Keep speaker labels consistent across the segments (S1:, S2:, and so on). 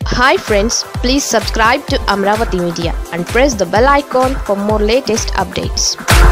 S1: hi friends please subscribe to Amaravati media and press the bell icon for more latest updates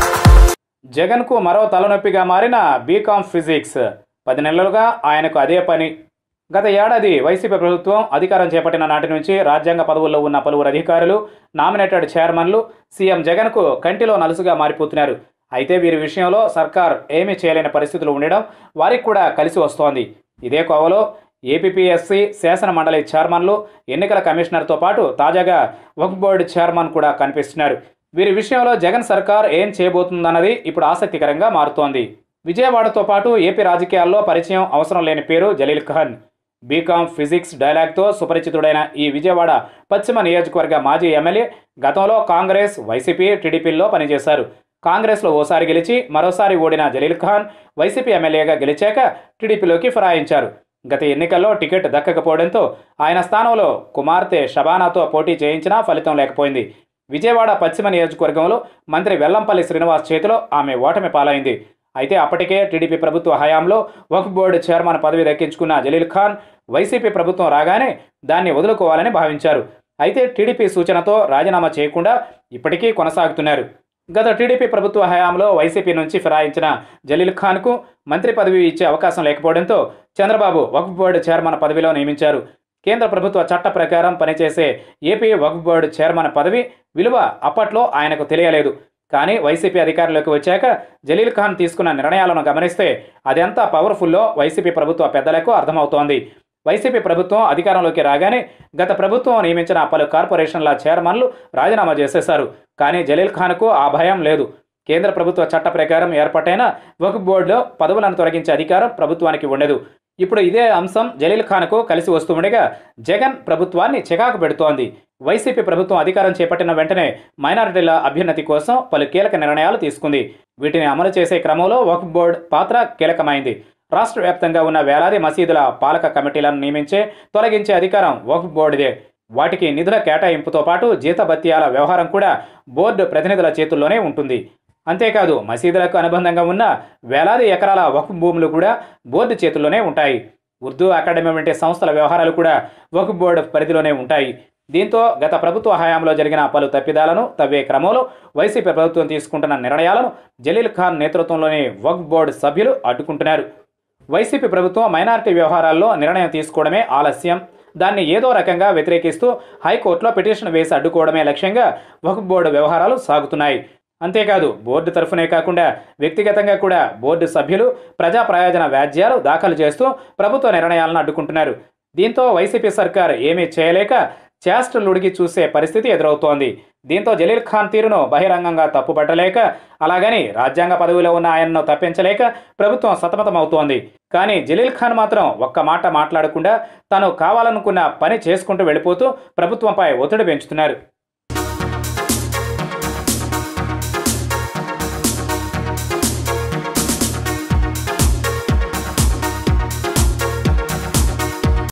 S2: జగన్కు మరో తలనొప్పిగా మారిన BCom physics పది నెలలుగా ఆయనకు అదే పని గత ఏడాది వైసీపీ ప్రభుత్వం అధికారం చేపట్టిన నాటి నుంచి రాజ్యాంగ పదవుల్లో ఉన్న పలువురు అధికారులు నామినేటెడ్ చైర్మన్లు సీఎం జగన్కు కంటిలో నలుసుగా మారిపోతున్నారు అయితే వీరి విషయంలో సర్కార్ ఏమీ చేయలేని పరిస్థితులు ఉండడం వారికి కూడా కలిసి వస్తోంది ఇదే కోవలో ఏపీపీఎస్సీ శాసన మండలి చైర్మన్లు ఎన్నికల కమిషనర్తో పాటు తాజాగా వక్ఫ్ బోర్డు చైర్మన్ కూడా కనిపిస్తున్నారు వీరి విషయంలో జగన్ సర్కార్ ఏం చేయబోతుందన్నది ఇప్పుడు ఆసక్తికరంగా మారుతోంది విజయవాడతో పాటు ఏపీ రాజకీయాల్లో పరిచయం అవసరం లేని పేరు జలీల్ ఖాన్ బీకామ్ ఫిజిక్స్ డైలాగ్తో సుపరిచితుడైన ఈ విజయవాడ పశ్చిమ నియోజకవర్గ మాజీ ఎమ్మెల్యే గతంలో కాంగ్రెస్ వైసీపీ టీడీపీల్లో పనిచేశారు కాంగ్రెస్లో ఓసారి గెలిచి మరోసారి ఓడిన జలీల్ ఖాన్ వైసీపీ ఎమ్మెల్యేగా గెలిచాక టీడీపీలోకి ఫిరాయించారు గత ఎన్నికల్లో టికెట్ దక్కకపోవడంతో ఆయన స్థానంలో కుమార్తె షబానాతో పోటీ చేయించినా ఫలితం లేకపోయింది విజయవాడ పశ్చిమ నియోజకవర్గంలో మంత్రి వెల్లంపల్లి శ్రీనివాస్ చేతిలో ఆమె ఓటమి పాలైంది అయితే అప్పటికే టీడీపీ ప్రభుత్వ హయాంలో వక్ఫ్ బోర్డు చైర్మన్ పదవి దక్కించుకున్న జలీల్ ఖాన్ వైసీపీ ప్రభుత్వం రాగానే దాన్ని వదులుకోవాలని భావించారు అయితే టీడీపీ సూచనతో రాజీనామా చేయకుండా ఇప్పటికీ కొనసాగుతున్నారు గత టీడీపీ ప్రభుత్వ హయాంలో వైసీపీ నుంచి ఫిరాయించిన జలీల్ ఖాన్కు మంత్రి పదవి ఇచ్చే అవకాశం లేకపోవడంతో చంద్రబాబు వక్ఫ్ బోర్డు చైర్మన్ పదవిలో నియమించారు కేంద్ర ప్రభుత్వ చట్ట ప్రకారం పనిచేసే ఏపీ వక్ఫ్ బోర్డు చైర్మన్ పదవి విలువ అప్పట్లో ఆయనకు తెలియలేదు కానీ వైసీపీ అధికారంలోకి వచ్చాక జలీల్ ఖాన్ తీసుకున్న నిర్ణయాలను గమనిస్తే అదెంత పవర్ఫుల్లో వైసీపీ ప్రభుత్వ పెద్దలకు అర్థమవుతోంది వైసీపీ ప్రభుత్వం అధికారంలోకి రాగానే గత ప్రభుత్వం నియమించిన పలు కార్పొరేషన్ల చైర్మన్లు రాజీనామా చేసేశారు కానీ జలీల్ ఖాన్కు ఆ భయం లేదు కేంద్ర ప్రభుత్వ చట్ట ప్రకారం ఏర్పాటైన వక్ఫ్ బోర్డులో పదవులను తొలగించే అధికారం ప్రభుత్వానికి ఉండదు ఇప్పుడు ఇదే అంశం జలీల్ ఖాన్కు కలిసి వస్తుండగా జగన్ ప్రభుత్వాన్ని చికాకు పెడుతోంది వైసీపీ ప్రభుత్వం అధికారం చేపట్టిన వెంటనే మైనారిటీల అభ్యున్నతి కోసం పలు కీలక నిర్ణయాలు తీసుకుంది వీటిని అమలు చేసే క్రమంలో వక్ఫ్ బోర్డు పాత్ర కీలకమైంది రాష్ట్ర వ్యాప్తంగా ఉన్న వేలాది మసీదుల పాలక కమిటీలను నియమించే తొలగించే అధికారం వక్ఫ్ బోర్డుదే వాటికి నిధుల కేటాయింపుతో పాటు జీతభత్యాల వ్యవహారం కూడా బోర్డు ప్రతినిధుల చేతుల్లోనే ఉంటుంది అంతేకాదు మసీదులకు అనుబంధంగా ఉన్న వేలాది ఎకరాల వక్ఫ్ భూములు కూడా బోర్డు చేతుల్లోనే ఉంటాయి ఉర్దూ అకాడమీ వంటి సంస్థల వ్యవహారాలు కూడా వక్ఫ్ బోర్డు పరిధిలోనే ఉంటాయి దీంతో గత ప్రభుత్వ హయాంలో జరిగిన పలు తప్పిదాలను తవ్వే క్రమంలో వైసీపీ ప్రభుత్వం తీసుకుంటున్న నిర్ణయాలను జలీల్ ఖాన్ నేతృత్వంలోని వక్ఫ్ బోర్డు సభ్యులు అడ్డుకుంటున్నారు వైసీపీ ప్రభుత్వం మైనారిటీ వ్యవహారాల్లో నిర్ణయం తీసుకోవడమే ఆలస్యం దాన్ని ఏదో రకంగా వ్యతిరేకిస్తూ హైకోర్టులో పిటిషన్ వేసి అడ్డుకోవడమే లక్ష్యంగా వక్ఫ్ బోర్డు వ్యవహారాలు సాగుతున్నాయి అంతేకాదు బోర్డు తరఫునే కాకుండా వ్యక్తిగతంగా కూడా బోర్డు సభ్యులు ప్రజా ప్రయోజన వ్యాజ్యాలు దాఖలు చేస్తూ ప్రభుత్వ నిర్ణయాలను అడ్డుకుంటున్నారు దీంతో వైసీపీ సర్కార్ ఏమీ చేయలేక చేష్టలుడిగి చూసే పరిస్థితి ఎదురవుతోంది దీంతో జలీల్ ఖాన్ తీరును బహిరంగంగా తప్పుపట్టలేక అలాగని రాజ్యాంగ పదవిలో ఉన్న ఆయనను తప్పించలేక ప్రభుత్వం సతమతమవుతోంది కానీ జలీల్ ఖాన్ మాత్రం ఒక్క మాట మాట్లాడకుండా తాను కావాలనుకున్న పని చేసుకుంటూ వెళ్ళిపోతూ ప్రభుత్వంపై ఒత్తిడి పెంచుతున్నారు